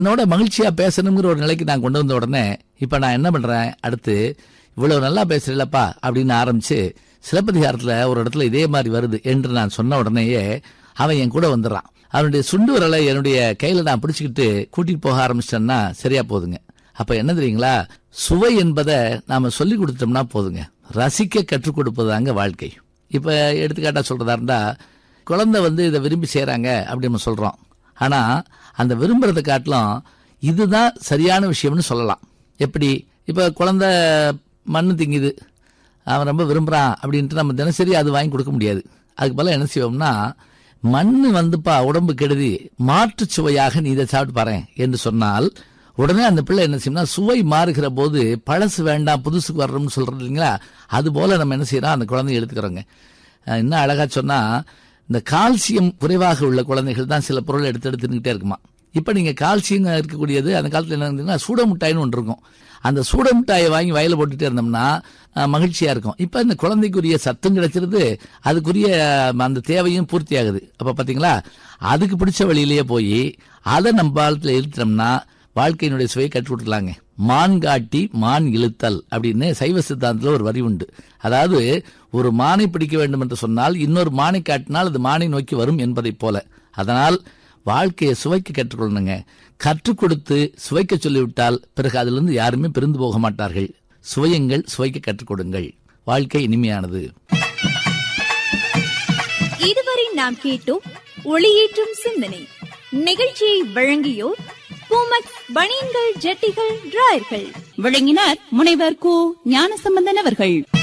என்னோட மகிழ்ச்சியா பேசணுங்கிற ஒரு நிலைக்கு நான் கொண்டு வந்த உடனே இப்ப நான் என்ன பண்றேன் அடுத்து இவ்வளவு நல்லா பேசுறீங்களப்பா அப்படின்னு ஆரம்பிச்சு சிலப்பதிகாரத்துல ஒரு இடத்துல இதே மாதிரி வருது என்று நான் சொன்ன உடனேயே அவன் என் கூட வந்துடுறான் அவனுடைய சுண்டு விரலை என்னுடைய கையில நான் பிடிச்சுக்கிட்டு கூட்டிட்டு போக ஆரம்பிச்சிட்டேன்னா சரியா போதுங்க அப்ப என்ன தெரியுங்களா சுவை என்பதை நாம சொல்லி கொடுத்துட்டோம்னா போதுங்க ரசிக்க கற்றுக் கொடுப்பதாங்க வாழ்க்கை இப்ப எடுத்துக்காட்டா சொல்றதா இருந்தா குழந்தை வந்து இதை விரும்பி செய்றாங்க அப்படி நம்ம சொல்றோம் ஆனா அந்த விரும்புறதை காட்டிலும் இதுதான் சரியான விஷயம்னு சொல்லலாம் எப்படி இப்ப குழந்தை மண்ணு திங்குது அவன் ரொம்ப விரும்புறான் அப்படின்ட்டு நம்ம தினசரி அது வாங்கி கொடுக்க முடியாது அதுக்கு பதிலா என்ன செய்வோம்னா மண்ணு வந்துப்பா உடம்பு கெடுதி மாற்று சுவையாக நீ இதை சாப்பிட்டு பாரு என்று சொன்னால் உடனே அந்த பிள்ளை என்ன செய்யும்னா சுவை மாறுகிற போது பழசு வேண்டாம் புதுசுக்கு வர்றோம்னு சொல்றது இல்லைங்களா அது போல நம்ம என்ன செய்யறோம் அந்த குழந்தைய எடுத்துக்கிறோங்க அஹ் இன்னும் அழகா சொன்னா இந்த கால்சியம் குறைவாக உள்ள குழந்தைகள் தான் சில பொருளை எடுத்து எடுத்து தின்னுக்கிட்டே இருக்குமா இப்ப நீங்க கால்சியம் இருக்கக்கூடியது அந்த காலத்துல என்ன இருந்ததுன்னா சூட மிட்டாய்னு ஒன்று இருக்கும் அந்த சூட மிட்டாயை வாங்கி வயல போட்டுட்டே இருந்தோம்னா அஹ், மகிழ்ச்சியா இருக்கும் இப்ப இந்த குழந்தைக்குரிய சத்தும் கிடைச்சிருது அதுக்குரிய அஹ், அந்த தேவையும் பூர்த்தி ஆகுது அப்ப பாத்தீங்களா அதுக்கு பிடிச்ச வழியிலேயே போய் அதை நம்ம காலத்துல இழுத்தோம்னா வாழ்க்கையினுடைய சுவையை கற்றுக் கொடுக்கலாங்க மான் காட்டி மான் இழுத்தல் அப்படின்னு சைவ சித்தாந்தத்துல ஒரு வரி உண்டு அதாவது ஒரு மானை பிடிக்க வேண்டும் என்று சொன்னால் இன்னொரு மானை காட்டினால் அது மானை நோக்கி வரும் என்பதைப் போல அதனால் வாழ்க்கையை சுவைக்க கற்றுக்கொள்ளணுங்க கற்றுக் கொடுத்து சுவைக்க சொல்லிவிட்டால் பிறகு அதிலிருந்து யாருமே பிரிந்து போக மாட்டார்கள் சுவையுங்கள் சுவைக்க கற்றுக் கொடுங்கள் வாழ்க்கை இனிமையானது இதுவரை நாம் கேட்டோம் ஒளியேற்றும் சிந்தனை நிகழ்ச்சியை வழங்கியோர் பூமக் பனியன்கள் ஜட்டிகள் டிராயர்கள் விளங்கினார் முனைவர் கு ஞானசம்பந்தன் அவர்கள்